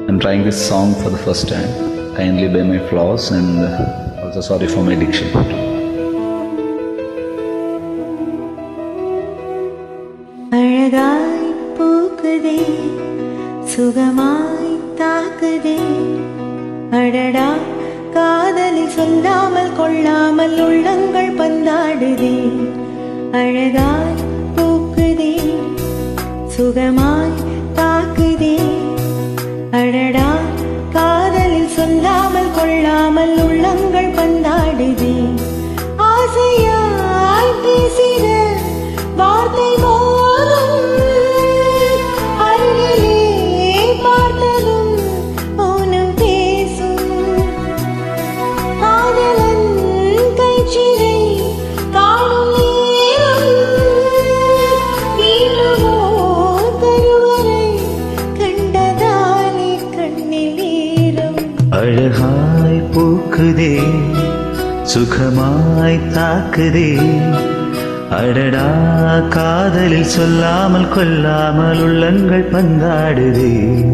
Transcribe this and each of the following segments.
I'm trying this song for the first time. Kindly bear my flaws and also sorry for my diction. அழகாய் பூக்குதே சுகமாய் தாக்குதே அடடா காதலில் சொல்லாமல் கொள்ளாமல் உள்ளங்கள் பந்தாடுதே அழகாய் பூக்குதே சுகமாய் தாக்குதே அடடா காதலில் சொல்லாமல் கொள்ளாமல் உள்ளங்கள் பந்தாடுதே ஆசையாய் பேசிட வார்த்தை போதும் அருகிலே பார்த்ததும் மௌனம் பேசும் காதலன் கைச்சிறை காணும் நேரம் நீளுமோ கருவறை கண்டதாலே கண்ணில் ஈரம் அழகாய் பூக்குதே சுகமாய் தாக்குதே அடடா காதலில் சொல்லாமல் கொல்லாமல் உள்ளங்கள் பந்தாடுதே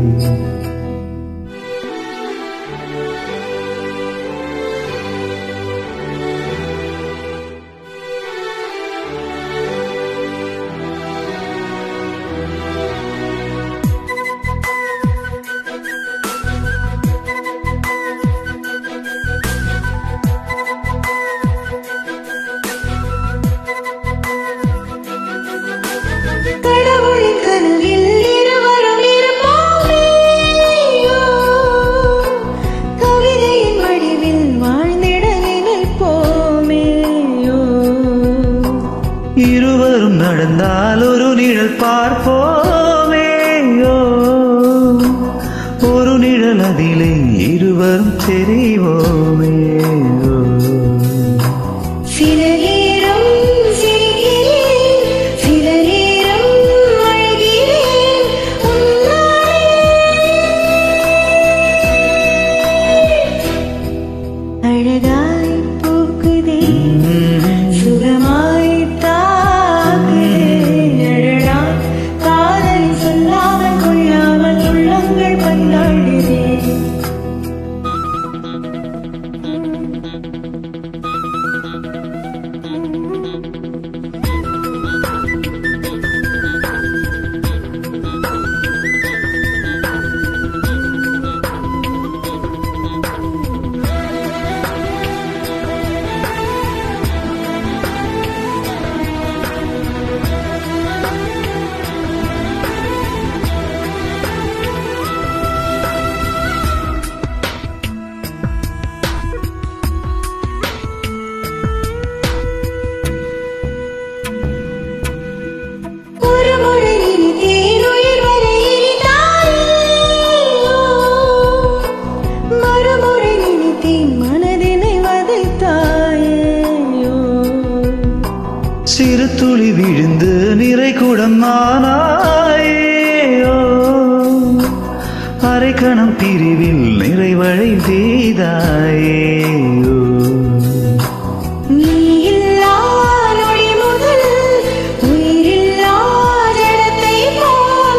கடவுளின் கனவில் இருவரும் இருப்போமே கவிதையின் வடிவில் வாழ்ந்திட நினைப்போமே இருவரும் நடந்தால் ஒரு நிழல் பார்ப்போமே ஓ, ஒரு நிழல் அதிலே இருவரும் தெரிவோமே ஓ. சில நேரம் சிரிக்கிறேன் சில நேரம் அழுகிறேன் உன்னாலே அழகாய் பூக்குதே சுகமாய் தாக்குதே அழகா காதல் சொல்லாமல் கொள்ளாமல் உள்ளங்கள் பந்தாடுதே ஒரு முறை நினைத்தேன் உயிர் வரை இனிதாயோ. மறுமுறை நினைத்தேன் மனதினை வதைத்தாயோ. சிறு துளி விழுந்து நிறை குடம் ஆனாயோ அரைக்கணம் பிரிவில் நிறைவழை செய்தாயேயோ நீ இல்லா நொடி முதல் உயிரில்லா ஜடத்தை போல்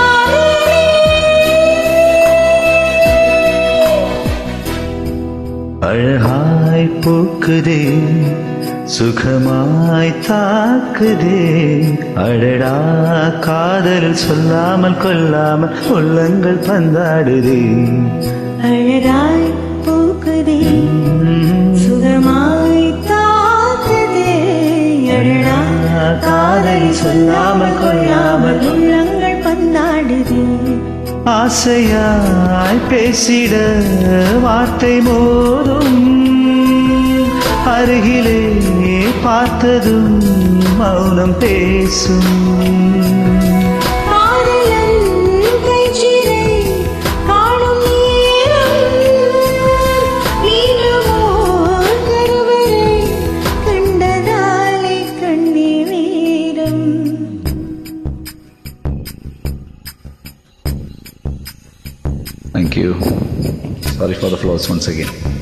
ஆனேனே. அழகாய் பூக்குதே சுகமாய் தாக்குதே அடடா காதலில் சொல்லாமல் கொல்லாமல் உள்ளங்கள் பந்தாடுதே அழகாய் பூக்குதே சுகமாய் தாக்குதே அழகா காதல் சொல்லாமல் கொள்ளாமல் உள்ளங்கள் பந்தாடுதே ஆசையாய் பேசிட வார்த்தை மோதும் அருகிலே பார்த்ததும் மௌனம் பேசும் காதலன் கைச்சிறை காணும் நேரம் நீளுமோ கருவறை கண்டதாலே கண்ணீர் வீரம் Thank you. Sorry for the flaws once again.